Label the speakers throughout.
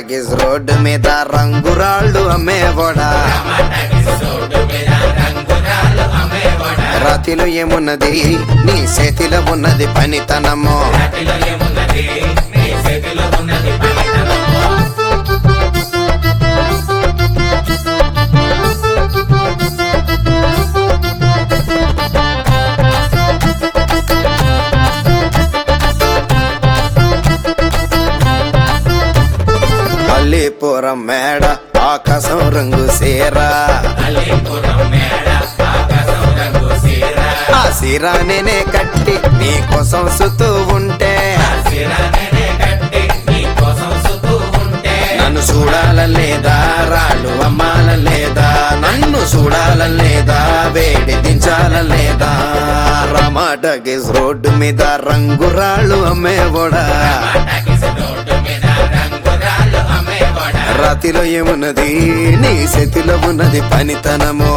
Speaker 1: talkies road మీద రంగురాళ్ళు అమ్మేవాడా రాతిలో ఏమున్నది నీ చేతిలో ఉన్నది పనితనము మల్లీపురం మేడ ఆకాశం రంగు సీరా ఆ సీరా నేనే కట్టి నీ కోసం సుతూ ఉంటే నన్ను చూడాల లేదా రాళ్ళు అమ్మాల లేదా నన్ను చూడాల లేదా వేడి దించాల లేదా రమాటగిస్ రోడ్డు మీద రంగురాళ్ళు అమ్మేవడా రాతిలో ఏమున్నది నీ చేతిలో ఉన్నది పనితనము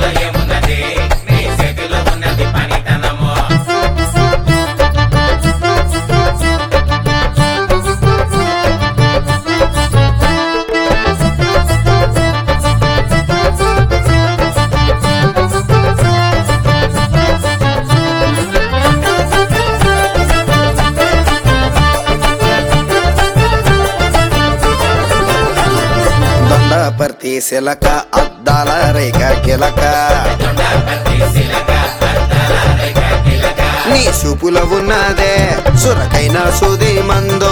Speaker 1: దొండపర్తి శిలక అద్దాల రేఖ కిలక నీ చూపులో ఉన్నదే సురకైన సుది మందో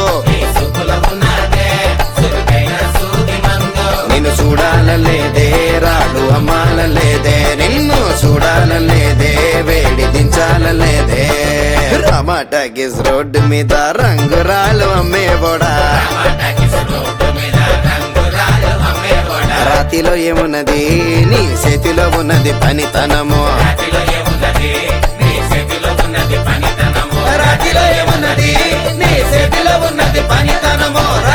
Speaker 1: నిన్ను చూడాలలేదే రాడు అమ్మాలలేదే నిన్ను చూడాలలేదే వేడి దించాలలేదే రమాటగిస్ రోడ్డు మీద రంగురాలు అమ్మేబోడా రాతిలో ఏమున్నది నీ చేతిలో ఉన్నది పనితనము రాతిలో ఏమున్నది నీ చేతిలో ఉన్నది పనితనము